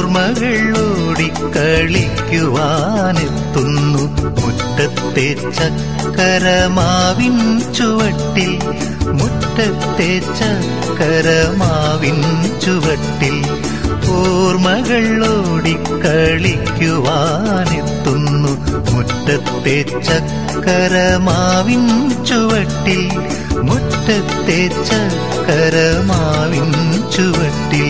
ഓർമ്മകൾ ഓടിക്കളിക്കുവാനെത്തുന്നു മുറ്റത്തെ ചക്കരമാവിൻ ചുവട്ടിൽ മുറ്റത്തെ ചക്കരമാവിൻ ചുവട്ടിൽ ഓർമ്മകൾ ഓടിക്കളിക്കുവാനെത്തുന്നു മുറ്റത്തെ ചക്കരമാവിൻ ചുവട്ടിൽ മുറ്റത്തെ ചക്കരമാവിൻ ചുവട്ടിൽ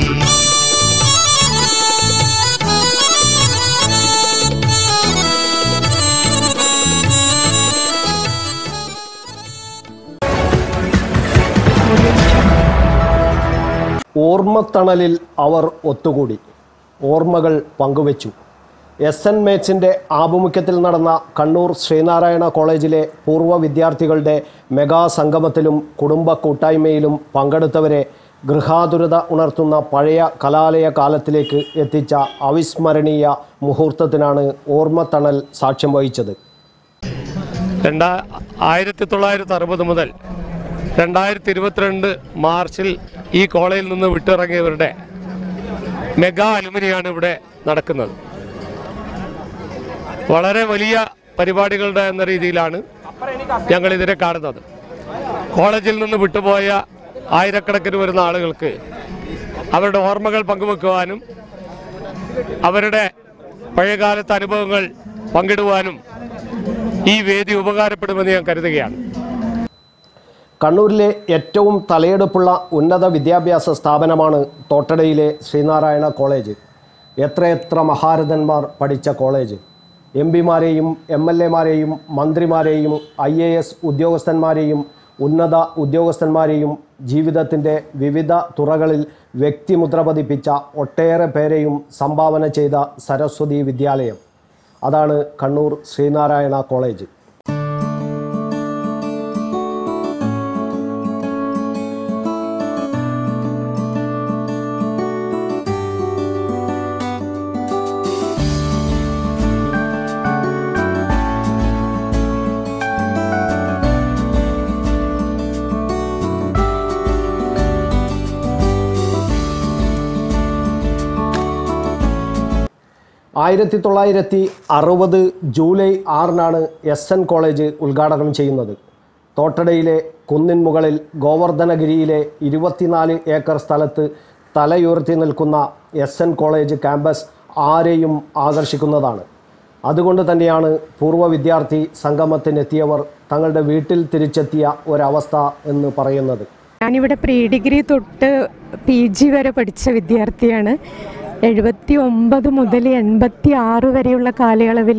ഓർമ്മത്തണലിൽ അവർ ഒത്തുകൂടി ഓർമ്മകൾ പങ്കുവച്ചു എസ് എൻ മേച്ചിൻ്റെ ആഭിമുഖ്യത്തിൽ നടന്ന കണ്ണൂർ ശ്രീനാരായണ കോളേജിലെ പൂർവ്വ വിദ്യാർത്ഥികളുടെ മെഗാ സംഗമത്തിലും കുടുംബ കൂട്ടായ്മയിലും പങ്കെടുത്തവരെ ഗൃഹാതുരത ഉണർത്തുന്ന പഴയ കലാലയ കാലത്തിലേക്ക് എത്തിച്ച അവിസ്മരണീയ മുഹൂർത്തത്തിനാണ് ഓർമ്മത്തണൽ സാക്ഷ്യം വഹിച്ചത് രണ്ടാ ആയിരത്തി തൊള്ളായിരത്തി അറുപത് മുതൽ രണ്ടായിരത്തി ഇരുപത്തിരണ്ട് മാർച്ചിൽ ഈ കോളേജിൽ നിന്ന് വിട്ടിറങ്ങിയവരുടെ മെഗാ അലുമിനിയാണ് ഇവിടെ നടക്കുന്നത് വളരെ വലിയ പരിപാടികളുടെ എന്ന രീതിയിലാണ് ഞങ്ങൾ ഇതിനെ കാണുന്നത് കോളേജിൽ നിന്ന് വിട്ടുപോയ ആയിരക്കണക്കിന് വരുന്ന ആളുകൾക്ക് അവരുടെ ഓർമ്മകൾ പങ്കുവെക്കുവാനും അവരുടെ പഴയകാലത്തെ അനുഭവങ്ങൾ പങ്കിടുവാനും ഈ വേദി ഉപകാരപ്പെടുമെന്ന് ഞാൻ കരുതുകയാണ് കണ്ണൂരിലെ ഏറ്റവും തലയെടുപ്പുള്ള ഉന്നത വിദ്യാഭ്യാസ സ്ഥാപനമാണ് തോട്ടടയിലെ ശ്രീനാരായണ കോളേജ് എത്രയെത്ര മഹാരഥന്മാർ പഠിച്ച കോളേജ് എം പിമാരെയും എം എൽ എമാരെയും മന്ത്രിമാരെയും ഐ എ എസ് ഉദ്യോഗസ്ഥന്മാരെയും ഉന്നത ഉദ്യോഗസ്ഥന്മാരെയും ജീവിതത്തിൻ്റെ വിവിധ തുറകളിൽ വ്യക്തിമുദ്ര പതിപ്പിച്ച ഒട്ടേറെ പേരെയും സംഭാവന ചെയ്ത സരസ്വതി വിദ്യാലയം അതാണ് കണ്ണൂർ ശ്രീനാരായണ കോളേജ് ആയിരത്തി തൊള്ളായിരത്തി അറുപത് ജൂലൈ ആറിനാണ് എസ് എൻ കോളേജ് ഉദ്ഘാടനം ചെയ്യുന്നത് തോട്ടടയിലെ കുന്നിൻ മുകളിൽ ഗോവർദ്ധനഗിരിയിലെ ഇരുപത്തിനാല് ഏക്കർ സ്ഥലത്ത് തലയുയർത്തി നിൽക്കുന്ന എസ് എൻ കോളേജ് ക്യാമ്പസ് ആരെയും ആകർഷിക്കുന്നതാണ് അതുകൊണ്ട് തന്നെയാണ് പൂർവ്വ വിദ്യാർത്ഥി സംഗമത്തിനെത്തിയവർ തങ്ങളുടെ വീട്ടിൽ തിരിച്ചെത്തിയ ഒരവസ്ഥ എന്ന് പറയുന്നത് ഞാനിവിടെ പ്രീ ഡിഗ്രി തൊട്ട് പി ജി വരെ പഠിച്ച വിദ്യാർത്ഥിയാണ് എഴുപത്തി ഒമ്പത് മുതൽ എൺപത്തി ആറ് വരെയുള്ള കാലയളവിൽ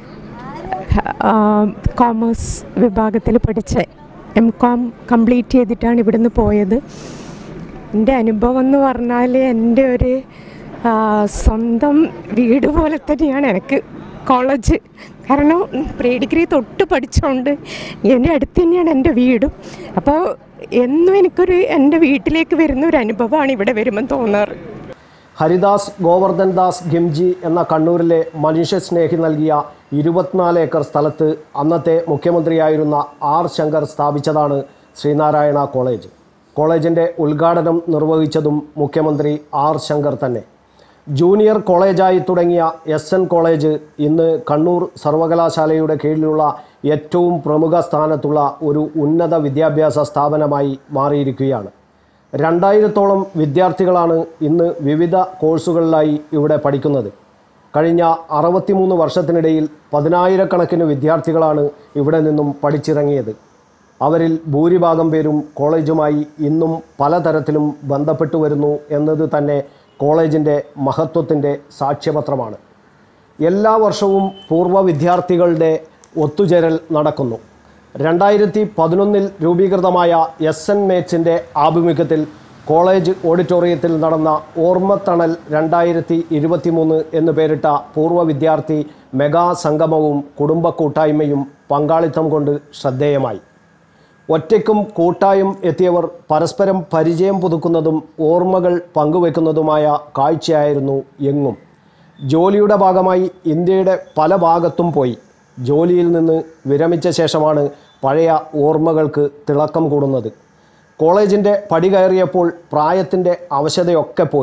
കോമേഴ്സ് വിഭാഗത്തിൽ പഠിച്ച എം കോം കംപ്ലീറ്റ് ചെയ്തിട്ടാണ് ഇവിടുന്ന് പോയത് എൻ്റെ അനുഭവം എന്ന് പറഞ്ഞാൽ എൻ്റെ ഒരു ആ, സ്വന്തം വീട് പോലെ തന്നെയാണ് എനിക്ക് കോളേജ് കാരണം പ്രീ ഡിഗ്രി തൊട്ട് പഠിച്ചുകൊണ്ട് എൻ്റെ അടുത്ത് തന്നെയാണ് എൻ്റെ വീടും അപ്പോൾ എന്നും എനിക്കൊരു എൻ്റെ വീട്ടിലേക്ക് വരുന്ന ഒരു അനുഭവമാണ് ഇവിടെ വരുമ്പോൾ തോന്നാറ് ഹരിദാസ് ഗോവർദ്ധൻ ദാസ് ഗിംജി എന്ന കണ്ണൂരിലെ മനുഷ്യസ്നേഹി നൽകിയ ഇരുപത്തിനാല് ഏക്കർ സ്ഥലത്ത് അന്നത്തെ മുഖ്യമന്ത്രിയായിരുന്ന ആർ ശങ്കർ സ്ഥാപിച്ചതാണ് ശ്രീനാരായണ കോളേജ് കോളേജിൻ്റെ ഉദ്ഘാടനം നിർവഹിച്ചതും മുഖ്യമന്ത്രി ആർ ശങ്കർ തന്നെ ജൂനിയർ കോളേജായി തുടങ്ങിയ എസ് എൻ കോളേജ് ഇന്ന് കണ്ണൂർ സർവകലാശാലയുടെ കീഴിലുള്ള ഏറ്റവും പ്രമുഖ സ്ഥാനത്തുള്ള ഒരു ഉന്നത വിദ്യാഭ്യാസ സ്ഥാപനമായി മാറിയിരിക്കുകയാണ് രണ്ടായിരത്തോളം വിദ്യാർത്ഥികളാണ് ഇന്ന് വിവിധ കോഴ്സുകളിലായി ഇവിടെ പഠിക്കുന്നത് കഴിഞ്ഞ അറുപത്തിമൂന്ന് വർഷത്തിനിടയിൽ പതിനായിരക്കണക്കിന് വിദ്യാർത്ഥികളാണ് ഇവിടെ നിന്നും പഠിച്ചിറങ്ങിയത് അവരിൽ ഭൂരിഭാഗം പേരും കോളേജുമായി ഇന്നും പലതരത്തിലും ബന്ധപ്പെട്ടു വരുന്നു എന്നത് തന്നെ കോളേജിൻ്റെ മഹത്വത്തിൻ്റെ സാക്ഷ്യപത്രമാണ് എല്ലാ വർഷവും പൂർവ്വ വിദ്യാർത്ഥികളുടെ ഒത്തുചേരൽ നടക്കുന്നു രണ്ടായിരത്തി പതിനൊന്നിൽ രൂപീകൃതമായ എസ് എൻ മേച്ചിൻ്റെ ആഭിമുഖ്യത്തിൽ കോളേജ് ഓഡിറ്റോറിയത്തിൽ നടന്ന ഓർമ്മത്തണൽ രണ്ടായിരത്തി ഇരുപത്തിമൂന്ന് എന്ന് പേരിട്ട പൂർവ്വ വിദ്യാർത്ഥി മെഗാ സംഗമവും കുടുംബ കൂട്ടായ്മയും പങ്കാളിത്തം കൊണ്ട് ശ്രദ്ധേയമായി ഒറ്റയ്ക്കും കൂട്ടായും എത്തിയവർ പരസ്പരം പരിചയം പുതുക്കുന്നതും ഓർമ്മകൾ പങ്കുവെക്കുന്നതുമായ കാഴ്ചയായിരുന്നു എങ്ങും ജോലിയുടെ ഭാഗമായി ഇന്ത്യയുടെ പല ഭാഗത്തും പോയി ജോലിയിൽ നിന്ന് വിരമിച്ച ശേഷമാണ് പഴയ ഓർമ്മകൾക്ക് തിളക്കം കൂടുന്നത് കോളേജിൻ്റെ പടി കയറിയപ്പോൾ പ്രായത്തിൻ്റെ അവശതയൊക്കെ പോയി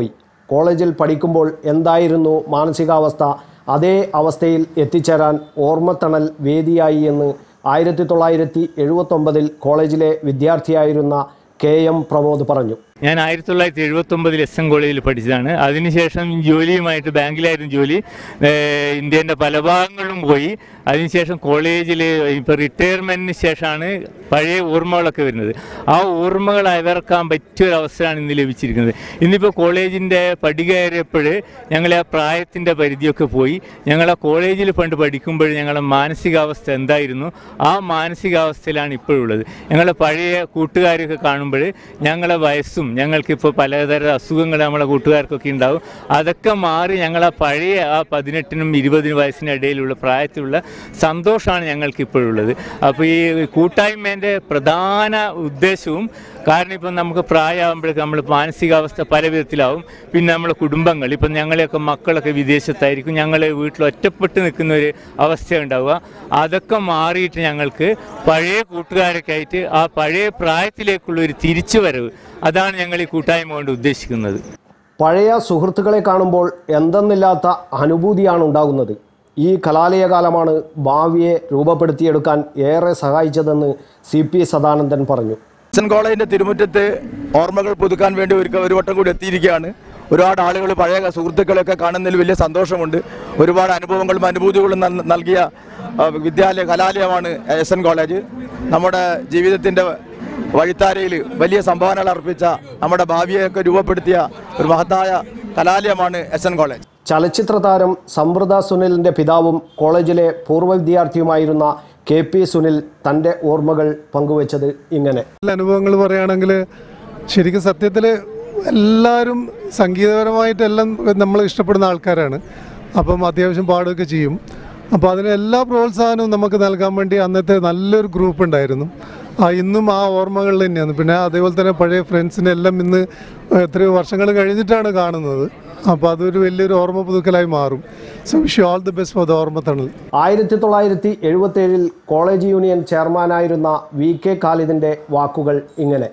കോളേജിൽ പഠിക്കുമ്പോൾ എന്തായിരുന്നു മാനസികാവസ്ഥ അതേ അവസ്ഥയിൽ എത്തിച്ചേരാൻ ഓർമ്മത്തണൽ വേദിയായി എന്ന് ആയിരത്തി തൊള്ളായിരത്തി എഴുപത്തൊമ്പതിൽ കോളേജിലെ വിദ്യാർത്ഥിയായിരുന്ന കെ എം പ്രമോദ് പറഞ്ഞു ഞാൻ ആയിരത്തി തൊള്ളായിരത്തി എഴുപത്തി ഒമ്പതിൽ എസ് എൻ കോളേജിൽ പഠിച്ചതാണ് അതിനുശേഷം ജോലിയുമായിട്ട് ബാങ്കിലായിരുന്നു ജോലി ഏഹ് ഇന്ത്യൻ്റെ പല ഭാഗങ്ങളിലും പോയി അതിനുശേഷം കോളേജിൽ ഇപ്പോൾ റിട്ടയർമെൻറ്റിന് ശേഷമാണ് പഴയ ഓർമ്മകളൊക്കെ വരുന്നത് ആ ഓർമ്മകൾ അയവർക്കാൻ പറ്റിയ ഒരു അവസരമാണ് ഇന്ന് ലഭിച്ചിരിക്കുന്നത് ഇന്നിപ്പോൾ കോളേജിൻ്റെ പടി കയറിയപ്പോൾ ഞങ്ങളെ ആ പ്രായത്തിൻ്റെ പരിധിയൊക്കെ പോയി ഞങ്ങൾ ആ കോളേജിൽ പണ്ട് പഠിക്കുമ്പോൾ ഞങ്ങളുടെ മാനസികാവസ്ഥ എന്തായിരുന്നു ആ മാനസികാവസ്ഥയിലാണ് ഇപ്പോഴുള്ളത് ഞങ്ങളുടെ പഴയ കൂട്ടുകാരൊക്കെ കാണുമ്പോൾ ഞങ്ങളെ വയസ്സും ഞങ്ങൾക്കിപ്പോൾ പലതരം അസുഖങ്ങൾ നമ്മളെ കൂട്ടുകാർക്കൊക്കെ ഉണ്ടാവും അതൊക്കെ മാറി ഞങ്ങളെ പഴയ ആ പതിനെട്ടിനും ഇരുപതിനും വയസ്സിനിടയിലുള്ള പ്രായത്തിലുള്ള സന്തോഷമാണ് ഞങ്ങൾക്ക് ഇപ്പോഴുള്ളത് അപ്പോൾ ഈ കൂട്ടായ്മേൻ്റെ പ്രധാന ഉദ്ദേശവും കാരണം ഇപ്പം നമുക്ക് പ്രായമാകുമ്പോഴേക്ക് നമ്മൾ മാനസികാവസ്ഥ പല വിധത്തിലാവും പിന്നെ നമ്മളെ കുടുംബങ്ങൾ ഇപ്പം ഞങ്ങളെയൊക്കെ മക്കളൊക്കെ വിദേശത്തായിരിക്കും ഞങ്ങൾ വീട്ടിൽ ഒറ്റപ്പെട്ട് നിൽക്കുന്ന ഒരു അവസ്ഥ ഉണ്ടാവുക അതൊക്കെ മാറിയിട്ട് ഞങ്ങൾക്ക് പഴയ കൂട്ടുകാരൊക്കെ ആയിട്ട് ആ പഴയ പ്രായത്തിലേക്കുള്ള ഒരു തിരിച്ചുവരവ് അതാണ് ഞങ്ങൾ ഈ കൂട്ടായ്മ കൊണ്ട് ഉദ്ദേശിക്കുന്നത് പഴയ സുഹൃത്തുക്കളെ കാണുമ്പോൾ എന്തെന്നില്ലാത്ത അനുഭൂതിയാണ് ഉണ്ടാകുന്നത് ഈ കലാലയകാലമാണ് ഭാവിയെ രൂപപ്പെടുത്തിയെടുക്കാൻ ഏറെ സഹായിച്ചതെന്ന് സി പി സദാനന്ദൻ പറഞ്ഞു എസ് എൻ കോളേജിന്റെ തിരുമുറ്റത്ത് ഓർമ്മകൾ പുതുക്കാൻ വേണ്ടി ഒരു ഒരു വട്ടം കൂടി എത്തിയിരിക്കുകയാണ് ഒരുപാട് ആളുകൾ പഴയ സുഹൃത്തുക്കളെയൊക്കെ കാണുന്നതിൽ വലിയ സന്തോഷമുണ്ട് ഒരുപാട് അനുഭവങ്ങളും അനുഭൂതികളും നൽ- നൽകിയ ആ, വിദ്യാലയ കലാലയമാണ് എസ് എൻ കോളേജ് നമ്മുടെ ജീവിതത്തിൻ്റെ വഴിത്താരയിൽ വലിയ സംഭാവനകൾ അർപ്പിച്ച നമ്മുടെ ഭാവിയെയൊക്കെ രൂപപ്പെടുത്തിയ ഒരു മഹത്തായ കലാലയമാണ് എസ് എൻ കോളേജ് ചലച്ചിത്ര താരം സമൃദ്ധ സുനിലിൻ്റെ പിതാവും കോളേജിലെ പൂർവ്വ വിദ്യാർത്ഥിയുമായിരുന്ന കെ പി സുനിൽ തൻ്റെ ഓർമ്മകൾ പങ്കുവച്ചത് ഇങ്ങനെ അനുഭവങ്ങൾ പറയുകയാണെങ്കിൽ ശരിക്കും സത്യത്തിൽ എല്ലാവരും സംഗീതപരമായിട്ടെല്ലാം നമ്മൾ ഇഷ്ടപ്പെടുന്ന ആൾക്കാരാണ് അപ്പം അത്യാവശ്യം പാടുകയൊക്കെ ചെയ്യും അപ്പോൾ അതിന് എല്ലാ പ്രോത്സാഹനവും നമുക്ക് നൽകാൻ വേണ്ടി അന്നത്തെ നല്ലൊരു ഗ്രൂപ്പ് ഉണ്ടായിരുന്നു ആ ഇന്നും ആ ഓർമ്മകൾ തന്നെയാണ് പിന്നെ അതേപോലെ തന്നെ പഴയ ഫ്രണ്ട്സിനെ എല്ലാം ഇന്ന് എത്രയോ വർഷങ്ങൾ കഴിഞ്ഞിട്ടാണ് കാണുന്നത് അപ്പോൾ അതൊരു വലിയൊരു ഓർമ്മ പുതുക്കലായി മാറും so wish all the best for the ഓർമ്മ തണൽ ആയിരത്തി തൊള്ളായിരത്തി എഴുപത്തേഴിൽ കോളേജ് യൂണിയൻ ചെയർമാനായിരുന്ന വി കെ ഖാലിദിൻ്റെ വാക്കുകൾ ഇങ്ങനെ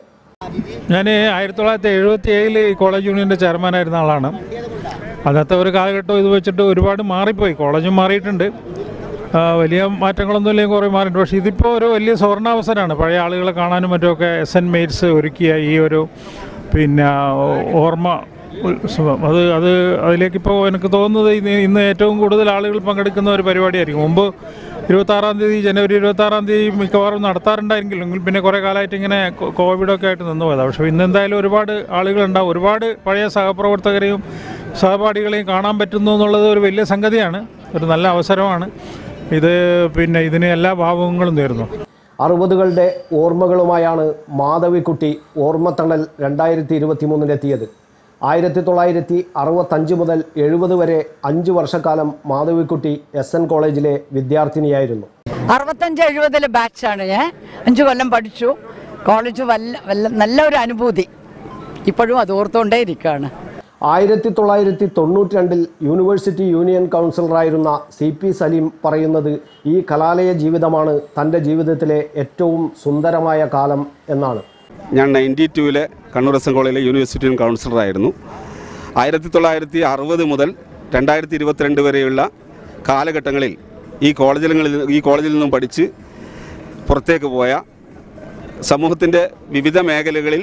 ഞാൻ ആയിരത്തി തൊള്ളായിരത്തി എഴുപത്തി ഏഴിൽ കോളേജ് യൂണിയൻ്റെ ചെയർമാനായിരുന്ന ആളാണ് അന്നത്തെ ഒരു കാലഘട്ടം ഇത് വെച്ചിട്ട് ഒരുപാട് മാറിപ്പോയി കോളേജും മാറിയിട്ടുണ്ട് ആ, വലിയ മാറ്റങ്ങളൊന്നും ഇല്ലെങ്കിൽ കുറേ മാറിയിട്ടുണ്ട് പക്ഷേ ഇതിപ്പോൾ ഒരു വലിയ സുവർണാവസരമാണ് പഴയ ആളുകളെ കാണാനും മറ്റുമൊക്കെ എസ് എൻ മെയ്റ്റ്സ് ഒരുക്കിയ ഈ ഒരു പിന്നെ ഓർമ്മ ഉത്സവം അത് അത് അതിലേക്കിപ്പോൾ എനിക്ക് തോന്നുന്നത് ഇന്ന് ഇന്ന് ഏറ്റവും കൂടുതൽ ആളുകൾ പങ്കെടുക്കുന്ന ഒരു പരിപാടിയായിരിക്കും മുമ്പ് ഇരുപത്താറാം തീയതി ജനുവരി ഇരുപത്താറാം തീയതി മിക്കവാറും നടത്താറുണ്ടായിരുന്നെങ്കിൽ പിന്നെ കുറേ കാലമായിട്ട് ഇങ്ങനെ കോ- കോവിഡൊക്കെ ആയിട്ട് നിന്ന് പോയതാണ് പക്ഷേ ഇന്ന് എന്തായാലും ഒരുപാട് ആളുകളുണ്ടാവും ഒരുപാട് പഴയ സഹപ്രവർത്തകരെയും സഹപാഠികളെയും കാണാൻ പറ്റുന്നു എന്നുള്ളത് ഒരു വലിയ സംഗതിയാണ് ഒരു നല്ല അവസരമാണ് ഇത് പിന്നെ ഇതിന് എല്ലാ ഭാവങ്ങളും നേരുന്നു അറുപതുകളുടെ ഓർമ്മകളുമായാണ് മാധവിക്കുട്ടി ഓർമ്മത്തണൽ രണ്ടായിരത്തി ഇരുപത്തി മൂന്നിലെത്തിയത് ആയിരത്തി തൊള്ളായിരത്തി അറുപത്തഞ്ച് മുതൽ എഴുപത് വരെ അഞ്ച് വർഷക്കാലം മാധവിക്കുട്ടി എസ് എൻ കോളേജിലെ വിദ്യാർത്ഥിനിയായിരുന്നു അറുപത്തഞ്ച് എഴുപതിലെ ബാച്ചാണ് ഞാൻ അഞ്ച് കൊല്ലം പഠിച്ചു കോളേജ് വല്ല വല്ല നല്ല ഒരു അനുഭൂതി ഇപ്പോഴും അത് ഓർത്തുകൊണ്ടേ ഇരിക്കുകയാണ് ആയിരത്തി തൊള്ളായിരത്തി തൊണ്ണൂറ്റി രണ്ടിൽ യൂണിവേഴ്സിറ്റി യൂണിയൻ കൗൺസിലറായിരുന്ന സി പി സലീം പറയുന്നത് ഈ കലാലയ ജീവിതമാണ് തൻ്റെ ജീവിതത്തിലെ ഏറ്റവും സുന്ദരമായ കാലം എന്നാണ് ഞാൻ നയൻറ്റി ടൂവിലെ Kannur S N college university കൗൺസിലറായിരുന്നു ആയിരത്തി തൊള്ളായിരത്തി അറുപത് മുതൽ രണ്ടായിരത്തി ഇരുപത്തിരണ്ട് വരെയുള്ള കാലഘട്ടങ്ങളിൽ ഈ കോളേജുകളിൽ ഈ കോളേജിൽ നിന്നും പഠിച്ച് പുറത്തേക്ക് പോയ സമൂഹത്തിൻ്റെ വിവിധ മേഖലകളിൽ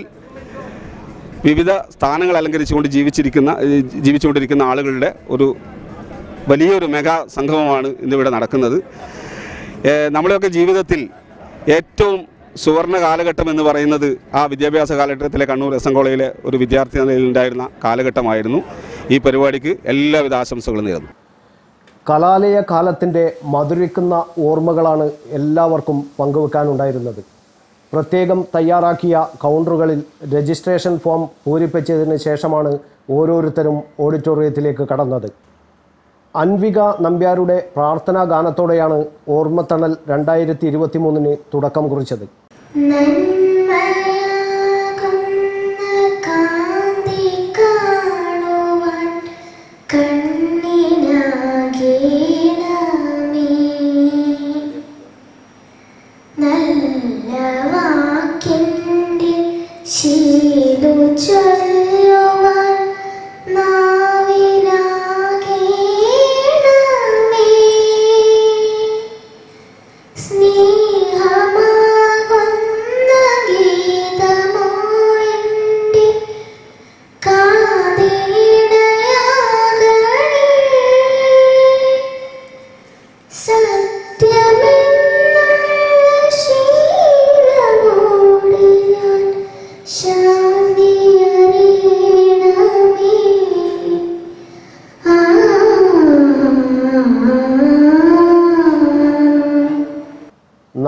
വിവിധ സ്ഥാനങ്ങൾ അലങ്കരിച്ചുകൊണ്ട് ജീവിച്ചിരിക്കുന്ന ഏഹ് ജീവിച്ചുകൊണ്ടിരിക്കുന്ന ആളുകളുടെ ഒരു വലിയൊരു മെഗാ സംഗമമാണ് ഇന്നിവിടെ നടക്കുന്നത് ഏഹ് നമ്മളെയൊക്കെ ജീവിതത്തിൽ ഏറ്റവും സുവർണ കാലഘട്ടം എന്ന് പറയുന്നത് ആ വിദ്യാഭ്യാസ കാലഘട്ടത്തിലെ കണ്ണൂർ എസ് എൻ കോളേജിലെ ഒരു വിദ്യാർത്ഥി എന്ന നിലയിൽ ഉണ്ടായിരുന്ന കാലഘട്ടമായിരുന്നു ഈ പരിപാടിക്ക് എല്ലാവിധ ആശംസകളും നേരുന്നു കലാലയ കാലത്തിൻ്റെ മധുരിക്കുന്ന ഓർമ്മകളാണ് എല്ലാവർക്കും പങ്കുവെക്കാനുണ്ടായിരുന്നത് പ്രത്യേകം തയ്യാറാക്കിയ കൗണ്ടറുകളിൽ രജിസ്ട്രേഷൻ ഫോം പൂരിപ്പിച്ചതിന് ശേഷമാണ് ഓരോരുത്തരും ഓഡിറ്റോറിയത്തിലേക്ക് കടന്നത് അൻവിക നമ്പ്യാരുടെ പ്രാർത്ഥനാ ഗാനത്തോടെയാണ് ഓർമ്മത്തണൽ രണ്ടായിരത്തി ഇരുപത്തി മൂന്നിന് തുടക്കം കുറിച്ചത് കാന്തി കാണുവാൻ കണ്ണിനാകേണമേ നല്ല വാക്കിൻ്റെ ശീലു ചൊല്ലുവാൻ നാ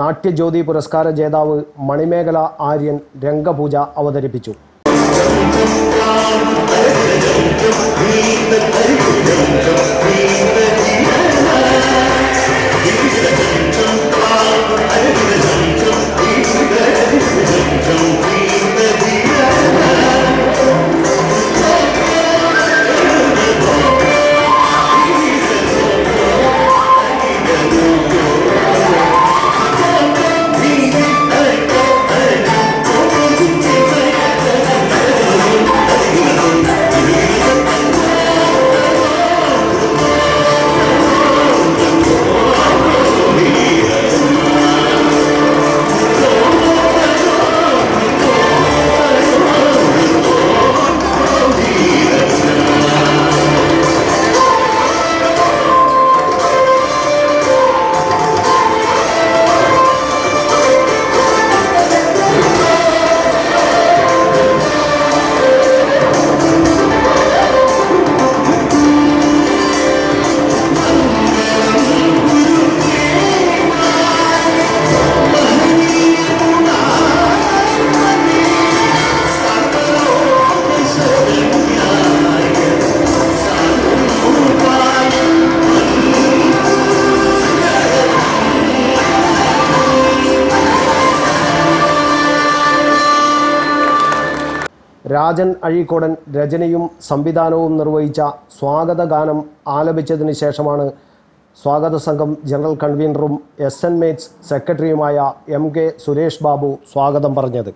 നാട്യജ്യോതി പുരസ്കാര ജേതാവ് മണിമേഖല ആര്യൻ രംഗപൂജ അവതരിപ്പിച്ചു രാജൻ അഴീക്കോടൻ രചനയും സംവിധാനവും നിർവഹിച്ച സ്വാഗത ഗാനം ആലപിച്ചതിന് ശേഷമാണ് സ്വാഗത സംഘം ജനറൽ കൺവീനറും എസ് എൻ മേറ്റ്സ് സെക്രട്ടറിയുമായ എം കെ സുരേഷ് ബാബു സ്വാഗതം പറഞ്ഞത്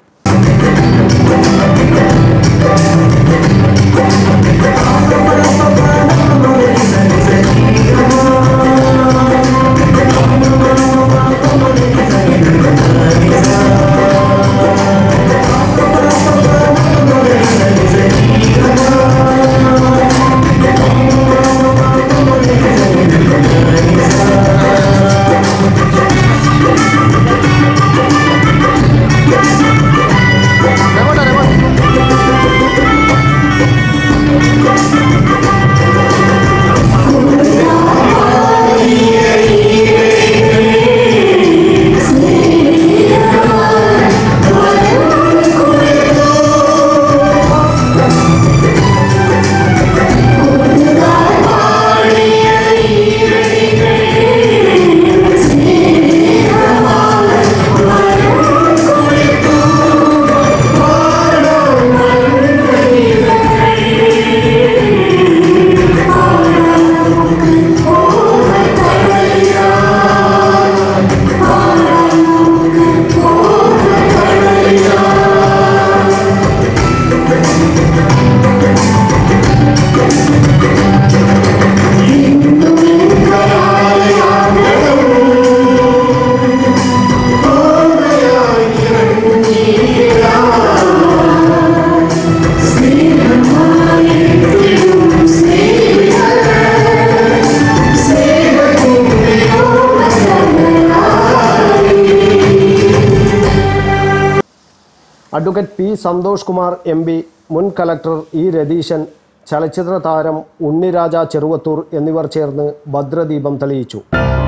advocate P Santhosh Kumar M P മുൻ കലക്ടർ ഇ രതീശൻ ചലച്ചിത്ര താരം ഉണ്ണിരാജ ചെറുവത്തൂർ എന്നിവർ ചേർന്ന് ഭദ്രദീപം തെളിയിച്ചു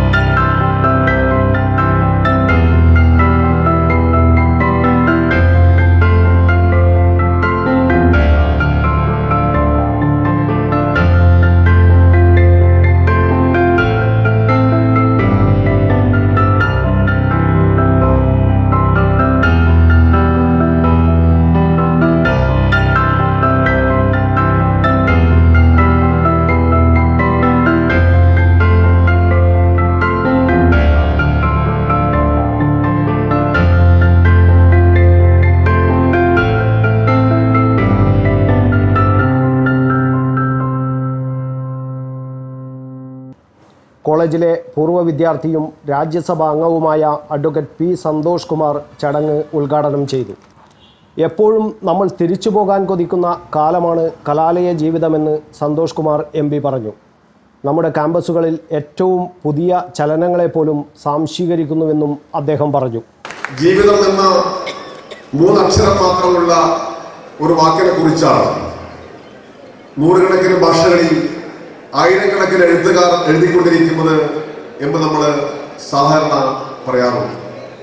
കോളേജിലെ പൂർവ്വ വിദ്യാർത്ഥിയും രാജ്യസഭാ അംഗവുമായ അഡ്വക്കേറ്റ് പി സന്തോഷ് കുമാർ ചടങ്ങ് ഉദ്ഘാടനം ചെയ്തു എപ്പോഴും നമ്മൾ തിരിച്ചു പോകാൻ കൊതിക്കുന്ന കാലമാണ് കലാലയ ജീവിതമെന്ന് സന്തോഷ് കുമാർ എം പി പറഞ്ഞു നമ്മുടെ ക്യാമ്പസുകളിൽ ഏറ്റവും പുതിയ ചലനങ്ങളെപ്പോലും സാംശീകരിക്കുന്നുവെന്നും അദ്ദേഹം പറഞ്ഞു ജീവിതം എന്ന മൂന്നക്ഷരം മാത്രമുള്ള ഒരു വാക്കിനെ കുറിച്ചാണ് നൂറുകണക്കിന് ഭാഷകളിൽ ആയിരക്കണക്കിന് എഴുത്തുകാർ എഴുതിക്കൊണ്ടിരിക്കുന്നത് എന്ന് നമ്മൾ സാധാരണ പറയാറുണ്ട്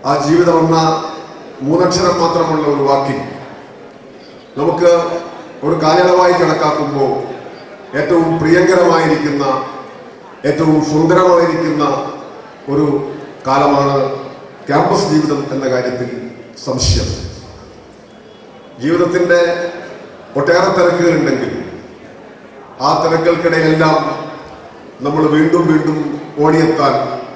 ആ ജീവിതം എന്ന മൂന്നക്ഷരം മാത്രമുള്ള ഒരു വാക്കിൽ നമുക്ക് ഒരു കാലയളവായി കണക്കാക്കുമ്പോൾ ഏറ്റവും പ്രിയങ്കരമായിരിക്കുന്ന ഏറ്റവും സുന്ദരമായിരിക്കുന്ന ഒരു കാലമാണ് ക്യാമ്പസ് ജീവിതം എന്ന കാര്യത്തിൽ സംശയം ജീവിതത്തിൻ്റെ ഒട്ടേറെ തിരക്കുകളുണ്ടെങ്കിൽ ആ തിരക്കുകൾക്കിടയിലെല്ലാം നമ്മൾ വീണ്ടും വീണ്ടും ഓടിയെത്താൻ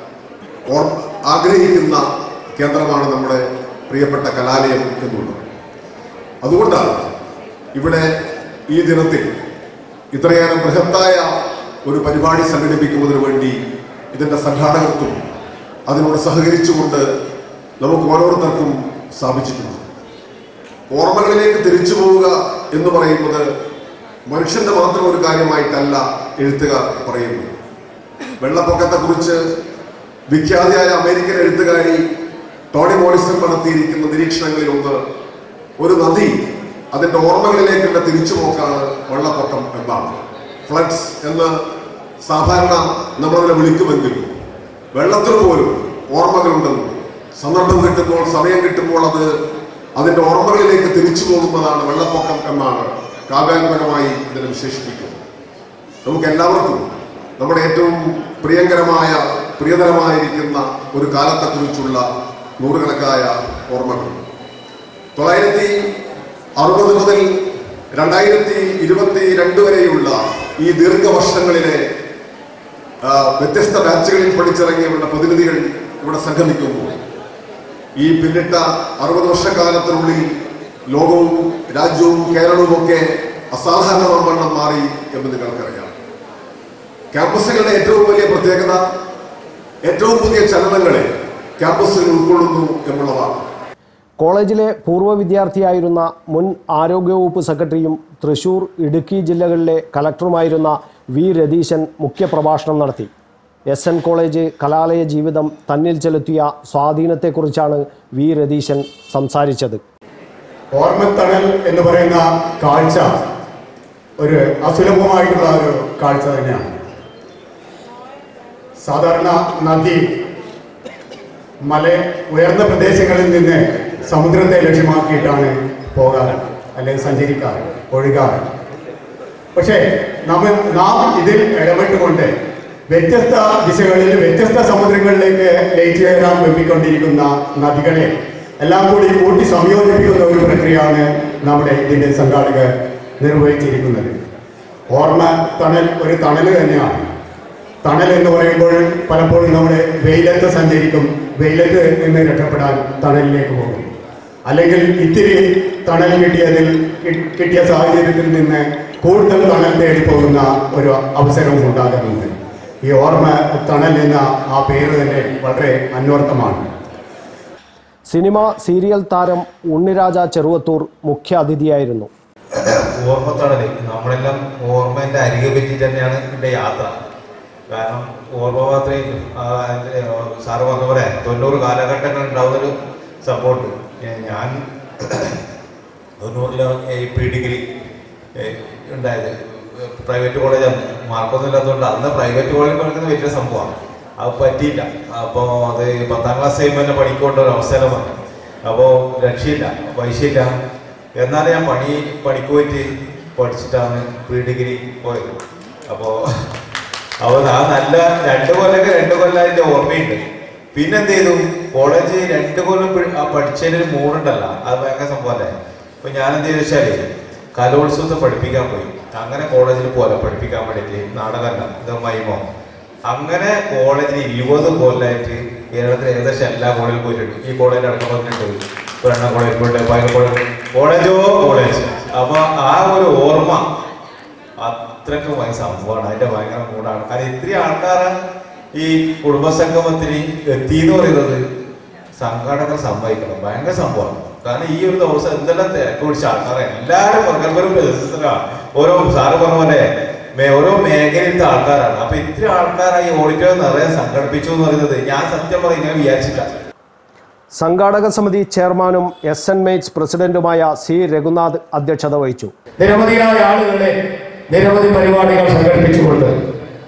ഓർ ആഗ്രഹിക്കുന്ന കേന്ദ്രമാണ് നമ്മുടെ പ്രിയപ്പെട്ട കലാലയം എന്നുള്ളത് അതുകൊണ്ടാണ് ഇവിടെ ഈ ദിനത്തിൽ ഇത്രയേറെ ബൃഹത്തായ ഒരു പരിപാടി സംഘടിപ്പിക്കുന്നതിന് വേണ്ടി ഇതിൻ്റെ സംഘാടകർക്കും അതിനോട് സഹകരിച്ചുകൊണ്ട് നമുക്ക് ഓരോരുത്തർക്കും സ്ഥാപിച്ചിട്ടുണ്ട് ഓർമ്മകളിലേക്ക് തിരിച്ചു പോവുക എന്ന് പറയുന്നത് മനുഷ്യന്റെ മാത്രം ഒരു കാര്യമായിട്ടല്ല എഴുത്തുകാർ പറയുന്നത് വെള്ളപ്പൊക്കത്തെക്കുറിച്ച് വിഖ്യാതിയായ അമേരിക്കൻ എഴുത്തുകാരി ടോണി മോളിസൺ നടത്തിയിരിക്കുന്ന നിരീക്ഷണങ്ങളിൽ ഒന്ന് ഒരു നദി അതിന്റെ ഓർമ്മകളിലേക്കുള്ള തിരിച്ചുപോക്കാണ് വെള്ളപ്പൊക്കം എന്നാണ് ഫ്ലഡ്സ് എന്ന് സാധാരണ നമ്മളതിനെ വിളിക്കുമെങ്കിലും വെള്ളത്തിന് പോലും ഓർമ്മകളുണ്ടെന്നും സന്ദർഭം കിട്ടുമ്പോൾ സമയം കിട്ടുമ്പോൾ അത് അതിന്റെ ഓർമ്മകളിലേക്ക് തിരിച്ചു പോകുന്നതാണ് വെള്ളപ്പൊക്കം എന്നാണ് കാവ്യാത്മകമായി ഇതിനെ വിശേഷിപ്പിക്കുന്നത് നമുക്ക് എല്ലാവർക്കും നമ്മുടെ ഏറ്റവും പ്രിയങ്കരമായ പ്രിയതരമായിരിക്കുന്ന ഒരു കാലത്തെക്കുറിച്ചുള്ള നൂറുകണക്കായ ഓർമ്മകൾ തൊള്ളായിരത്തി അറുപത് മുതൽ രണ്ടായിരത്തി ഇരുപത്തി രണ്ട് വരെയുള്ള ഈ ദീർഘവർഷങ്ങളിലെ ആ, വ്യത്യസ്ത ബാച്ചുകളിൽ പഠിച്ചിറങ്ങിയവരുടെ പ്രതിനിധികൾ ഇവിടെ സംഗമിക്കുമ്പോൾ ഈ പിന്നിട്ട അറുപത് വർഷക്കാലത്തിനുള്ളിൽ ലോകവും രാജ്യവും കേരളവും ഒക്കെ അസാധാരണവണ്ണം മാറി എന്ന് നിങ്ങൾക്കറിയാം ക്യാമ്പസുകളുടെ ഏറ്റവും വലിയ പ്രത്യേകത ഏറ്റവും പുതിയ ചലനങ്ങളെ ക്യാമ്പസുകൾ ഉൾക്കൊള്ളുന്നു എന്നുള്ളതാണ് കോളേജിലെ പൂർവ്വ വിദ്യാർത്ഥിയായിരുന്ന മുൻ ആരോഗ്യവകുപ്പ് സെക്രട്ടറിയും തൃശൂർ ഇടുക്കി ജില്ലകളിലെ കലക്ടറുമായിരുന്ന വി രതീശൻ മുഖ്യപ്രഭാഷണം നടത്തി എസ് എൻ കോളേജ് കലാലയ ജീവിതം തന്നിൽ ചെലുത്തിയ സ്വാധീനത്തെക്കുറിച്ചാണ് വി രതീശൻ സംസാരിച്ചത് ഓർമ്മത്തണൽ എന്ന് പറയുന്ന കാഴ്ച ഒരു അസുലഭമായിട്ടുള്ള ഒരു കാഴ്ച തന്നെയാണ് സാധാരണ നദി മല ഉയർന്ന പ്രദേശങ്ങളിൽ നിന്ന് സമുദ്രത്തെ ലക്ഷ്യമാക്കിയിട്ടാണ് പോകാറ് അല്ലെങ്കിൽ സഞ്ചരിക്കാറ് ഒഴുകാറ് പക്ഷേ നമ്മ നാം ഇതിൽ ഇടപെട്ടുകൊണ്ട് വ്യത്യസ്ത ദിശകളിൽ വ്യത്യസ്ത സമുദ്രങ്ങളിലേക്ക് ലയിച്ചുകയറാൻ വെമ്പിക്കൊണ്ടിരിക്കുന്ന നദികളെ എല്ലാം കൂടി കൂട്ടി സംയോജിപ്പിക്കുന്ന ഒരു പ്രക്രിയയാണ് നമ്മുടെ ഇതിൻ്റെ സംഘാടകർ നിർവഹിച്ചിരിക്കുന്നത് ഓർമ്മ തണൽ ഒരു തണൽ തന്നെയാണ് തണൽ എന്ന് പറയുമ്പോൾ പലപ്പോഴും നമ്മൾ വെയിലത്ത് സഞ്ചരിക്കും വെയിലത്ത് നിന്ന് രക്ഷപ്പെടാൻ തണലിലേക്ക് പോകും അല്ലെങ്കിൽ ഇത്തിരി തണൽ കിട്ടിയതിൽ കി- കിട്ടിയ സാഹചര്യത്തിൽ നിന്ന് കൂടുതൽ തണൽ തേടി പോകുന്ന ഒരു അവസരവും ഉണ്ടാകുന്നുണ്ട് ഈ ഓർമ്മ തണൽ എന്ന ആ പേര് തന്നെ വളരെ അന്വർത്ഥമാണ് സിനിമ സീരിയൽ താരം ഉണ്ണിരാജ ചെറുവത്തൂർ മുഖ്യ അതിഥിയായിരുന്നു ഓർമ്മത്തണല് നമ്മളെല്ലാം ഓർമ്മേൻ്റെ അരികെ പറ്റി തന്നെയാണ് ഇതിൻ്റെ യാത്ര കാരണം ഓർമ്മ മാത്രമേ സാറ് പറഞ്ഞ പോലെ തൊണ്ണൂറ് കാലഘട്ടങ്ങൾ ഉണ്ടാവുന്നൊരു സപ്പോർട്ട് ഞാൻ തൊണ്ണൂറില് പി ഡിഗ്രി ഉണ്ടായത് പ്രൈവറ്റ് കോളേജാണ് മാർക്കൊന്നും ഇല്ലാത്തതുകൊണ്ട് അന്ന് പ്രൈവറ്റ് കോളേജിൽ പഠിക്കുന്ന വലിയ സംഭവമാണ് അത് പറ്റിയില്ല അപ്പോൾ അത് പത്താം ക്ലാസ് കഴിയുമ്പോൾ തന്നെ പഠിക്കേണ്ട ഒരു അവസരം വന്നു അപ്പോൾ രക്ഷയില്ല പൈസയില്ല എന്നാലും ഞാൻ പണി പണിക്ക് പോയിട്ട് പഠിച്ചിട്ടാണ് പ്രീ ഡിഗ്രി പോയത് അപ്പോൾ അപ്പോൾ ആ നല്ല രണ്ട് കൊല്ലമൊക്കെ രണ്ട് കൊല്ലം അതിൻ്റെ ഓർമ്മയുണ്ട് പിന്നെ എന്ത് ചെയ്തു കോളേജ് രണ്ട് കൊല്ലം പി- ആ പഠിച്ചതിന് ഒരു മൂടുണ്ടല്ലോ അത് ഭയങ്കര സംഭവമല്ലേ അപ്പോൾ ഞാൻ എന്ത് ചെയ്തു വെച്ചാൽ കലോത്സവത്തെ പഠിപ്പിക്കാൻ പോയി അങ്ങനെ കോളേജിൽ പോലെ പഠിപ്പിക്കാൻ വേണ്ടിയിട്ട് നാടകമല്ല ഇത് മൈമോ അങ്ങനെ കോളേജിൽ ഇരുപത് കൊല്ലമായിട്ട് കേരളത്തിലെ ഏകദേശം എല്ലാ കോളേജിൽ പോയിട്ടുണ്ട് ഈ കോളേജിൽ അടക്കം വന്നിട്ടുണ്ട് ഒരെണ്ണം കോളേജ് പോയിട്ട് പൈന കോളേജ് കോളേജോ കോളേജ് അപ്പൊ ആ ഒരു ഓർമ്മ അത്രയ്ക്ക് ഭയങ്കര സംഭവമാണ് അതിന്റെ ഭയങ്കര മൂടാണ് കാരണം ഇത്രയും ആൾക്കാരെ ഈ കുടുംബസംഗമത്തിന് എത്തി എന്ന് പറയുന്നത് സംഘാടകർ സമ്മതിക്കണം ഭയങ്കര സംഭവമാണ് കാരണം ഈ ഒരു ദിവസം എന്തെല്ലാം തിരക്ക് പിടിച്ച ആൾക്കാരെ എല്ലാവരും പ്രഗത്ഭരും ബിസിനസ്സിലാണ് ഓരോ സാറ് പറഞ്ഞ പോലെ മേ- ഓരോ മേഖലയിലത്തെ ആൾക്കാരാണ് അപ്പൊ ഇത്രയും ആൾക്കാരെ ഈ ഓഡിറ്റോറിയം നിറയെ സംഘടിപ്പിച്ചു എന്ന് പറയുന്നത് ഞാൻ സത്യം പറഞ്ഞ ഇങ്ങനെ വിചാരിച്ചിട്ടാണ് സംഘാടക സമിതി ചെയർമാനും എസ് എൻ മെയ്റ്റ്സ് പ്രസിഡന്റുമായ സി രഘുനാഥ് അധ്യക്ഷത വഹിച്ചു നിരവധിയായ ആളുകളെ നിരവധി പരിപാടികൾ സംഘടിപ്പിച്ചുകൊണ്ട്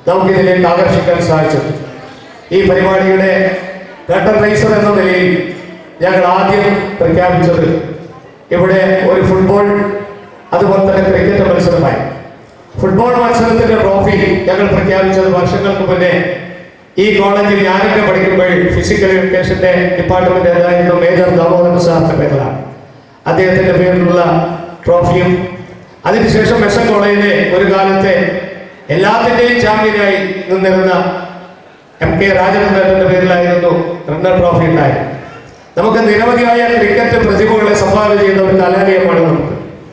നമുക്കിതിലേക്ക് ആകർഷിക്കാൻ സാധിച്ചു ഈ പരിപാടിയുടെ ഘട്ടം റൈസർ എന്ന നിലയിൽ ഞങ്ങൾ ആദ്യം പ്രഖ്യാപിച്ചത് ഇവിടെ ഒരു ഫുട്ബോൾ അതുപോലെ തന്നെ ക്രിക്കറ്റ് മത്സരമായി ഫുട്ബോൾ മത്സരത്തിന്റെ ട്രോഫി ഞങ്ങൾ പ്രഖ്യാപിച്ചത് വർഷങ്ങൾക്ക് മുന്നേ ഈ കോളേജിൽ ഞാനൊക്കെ പഠിക്കുമ്പോൾ ഫിസിക്കൽ എഡ്യൂക്കേഷന്റെ ഡിപ്പാർട്ട്മെന്റ് ഏതായിരുന്നു മേജർ ദാമോദരൻ സാറിന്റെ പേരിലാണ് അദ്ദേഹത്തിന്റെ പേരിലുള്ള ട്രോഫിയും അതിനുശേഷം എസ് എൻ കോളേജിലെ ഒരു കാലത്തെ എല്ലാത്തിന്റെയും ചാമ്പ്യനായി നിന്നിരുന്ന എം കെ രാജനന്ദന്റെ പേരിലായിരുന്നു റണ്ണർ ട്രോഫി ഉണ്ടായത് നമുക്ക് നിരവധിയായ ക്രിക്കറ്റ് പ്രതിഭകളെ സംഭാവന ചെയ്ത ഒരു കലാലയമാണ് നമുക്ക്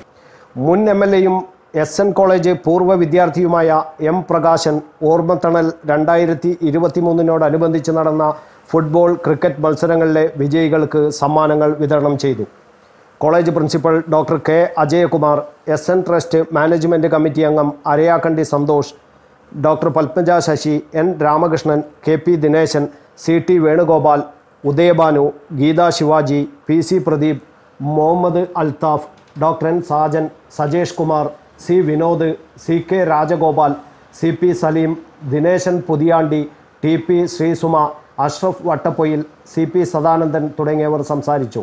മുൻ എം എൽ എയും എസ് എൻ കോളേജ് പൂർവ്വ വിദ്യാർത്ഥിയുമായ എം പ്രകാശൻ ഓർമ്മത്തണൽ രണ്ടായിരത്തി ഇരുപത്തി മൂന്നിനോടനുബന്ധിച്ച് നടന്ന ഫുട്ബോൾ ക്രിക്കറ്റ് മത്സരങ്ങളിലെ വിജയികൾക്ക് സമ്മാനങ്ങൾ വിതരണം ചെയ്തു college principal doctor K Ajayakumar S N trust management committee അംഗം Arayakkandi Santhosh doctor Padmaja Sasi N Ramakrishnan K P Dineshan C T Venugopal Udayabhanu Geetha Shivaji P C Pradeep Muhammad Althaf doctor N Sajan Sajesh Kumar C Vinod C K Rajagopal C P Saleem Dineshan Puthiyandi T P Sreesuma Ashraf Vattapoyil C P Sadanandan തുടങ്ങിയവർ സംസാരിച്ചു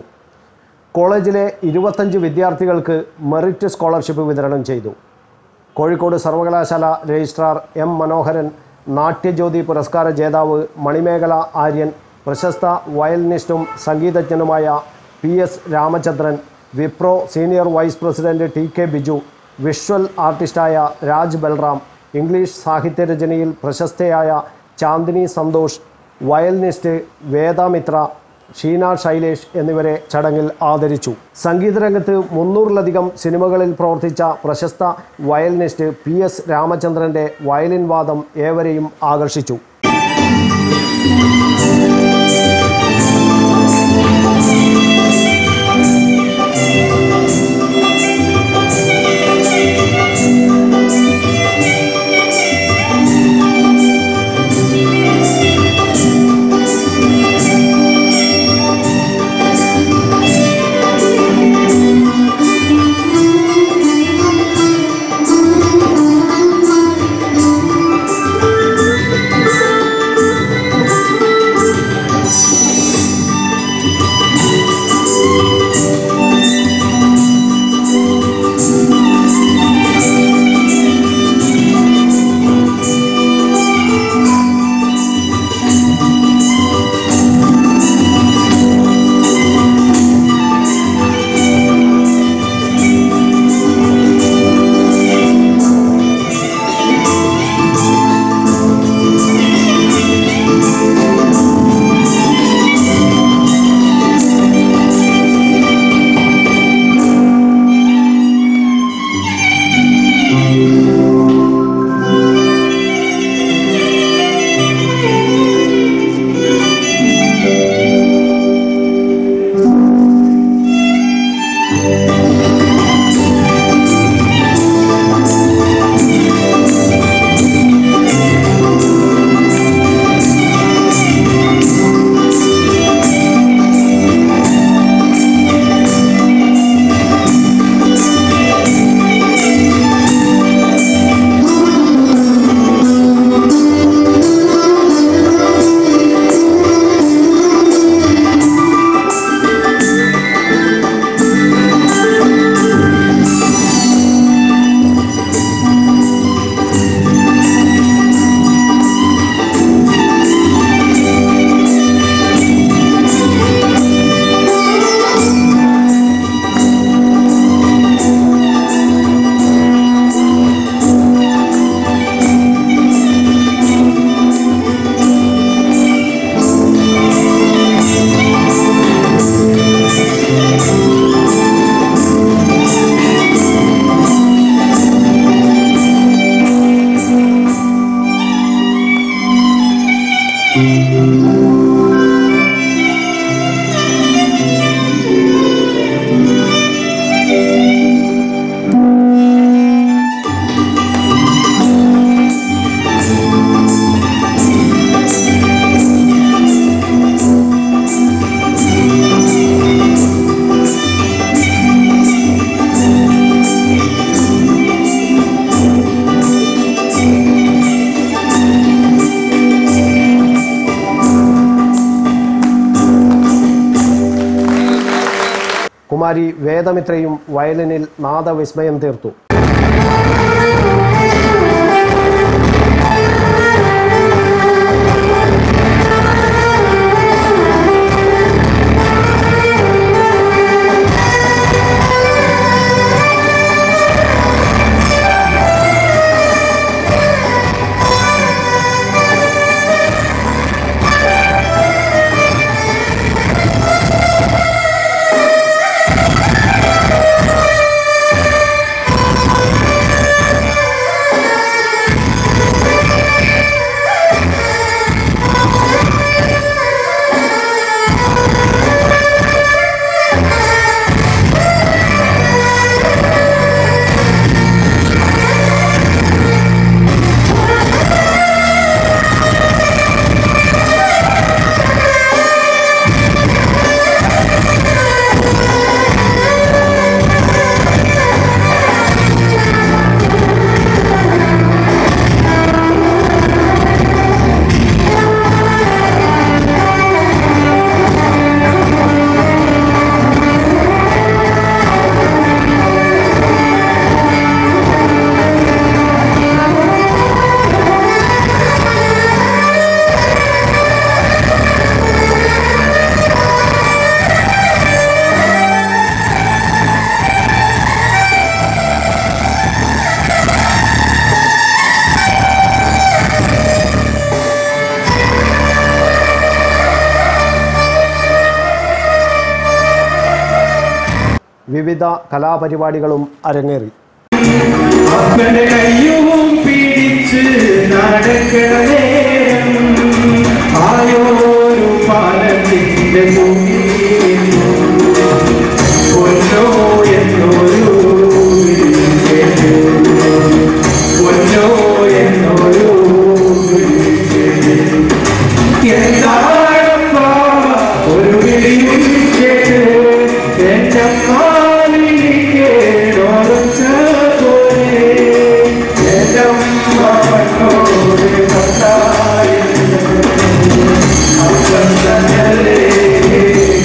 കോളേജിലെ ഇരുപത്തഞ്ച് വിദ്യാർത്ഥികൾക്ക് മെറിറ്റ് സ്കോളർഷിപ്പ് വിതരണം ചെയ്തു കോഴിക്കോട് സർവകലാശാല രജിസ്ട്രാർ എം മനോഹരൻ നാട്യജ്യോതി പുരസ്കാര ജേതാവ് മണിമേഖല ആര്യൻ പ്രശസ്ത വയലിനിസ്റ്റും സംഗീതജ്ഞനുമായ P S Ramachandran Wipro senior vice president T K Biju visual ആർട്ടിസ്റ്റായ രാജ് ബൽറാം ഇംഗ്ലീഷ് സാഹിത്യരചനയിൽ പ്രശസ്തയായ ചാന്ദിനി സന്തോഷ് വയലിനിസ്റ്റ് വേദാമിത്ര ഷീന ശൈലേഷ് എന്നിവരെ ചടങ്ങിൽ ആദരിച്ചു സംഗീതരംഗത്ത് മുന്നൂറിലധികം സിനിമകളിൽ പ്രവർത്തിച്ച പ്രശസ്ത വയലിനിസ്റ്റ് പി എസ് രാമചന്ദ്രൻ്റെ വയലിൻ വാദം ഏവരെയും ആകർഷിച്ചു Thank you. കുമാരി വേദമിത്രയും വയലിനിൽ നാദവിസ്മയം തീർത്തു വിവിധ കലാപരിപാടികളും അരങ്ങേറി അപ്പന്റെ കയ്യും പിടിച്ച് നടക്കണ നേരം ആയോരു പാലത്തിന്റെ മുന്നിൽ പൊന്നോ എന്നൊരു വിളിക്കേട്ടു. പൊന്നോ എന്നൊരു വിളിക്കേട്ടു. എന്താണപ്പാ ഒരു വിളിയും കേട്ട് എന്റെ മാലിക്കേടോർച്ച പോലെ എന്റെ മകനോട് കണ്ടായിരുന്നു. അപ്പം തന്നല്ലേ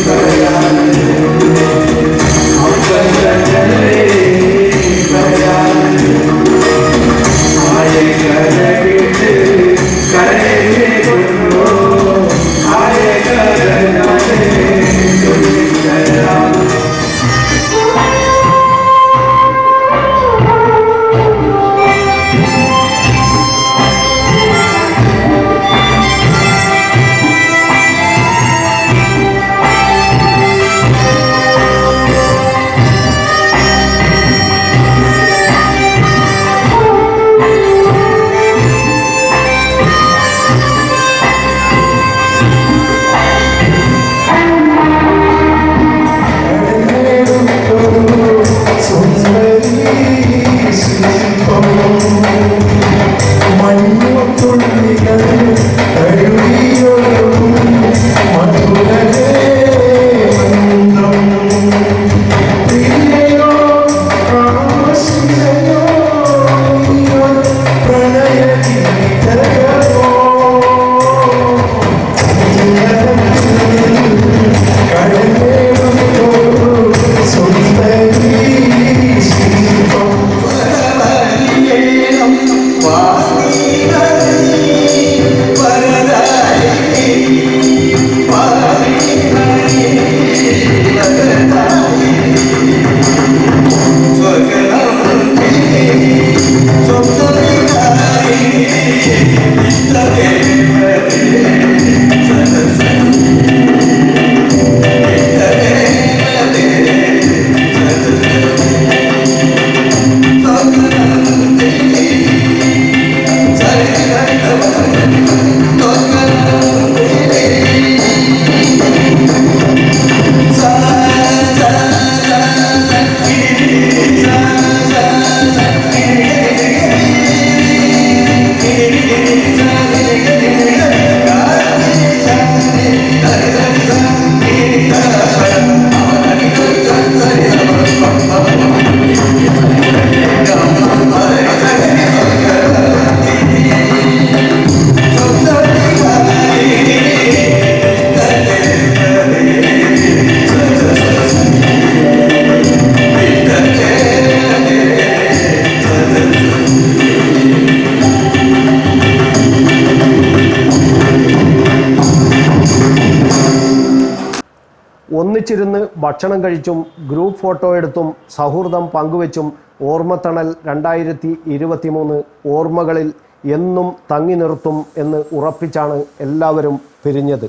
ഒന്നിച്ചിരുന്ന് ഭക്ഷണം കഴിച്ചും ഗ്രൂപ്പ് ഫോട്ടോ എടുത്തും സൗഹൃദം പങ്കുവച്ചും ഓർമ്മത്തണൽ രണ്ടായിരത്തി ഇരുപത്തി മൂന്ന് ഓർമ്മകളിൽ എന്നും തങ്ങി നിർത്തും എന്ന് ഉറപ്പിച്ചാണ് എല്ലാവരും പിരിഞ്ഞത്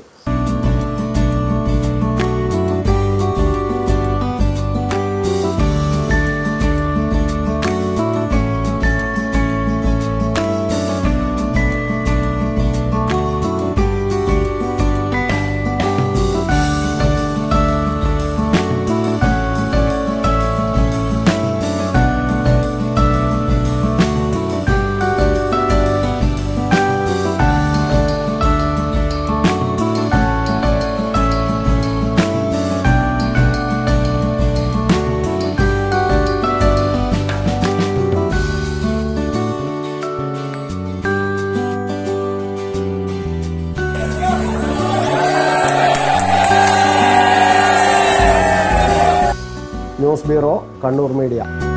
ന്യൂസ് ബ്യൂറോ കണ്ണൂർ മീഡിയ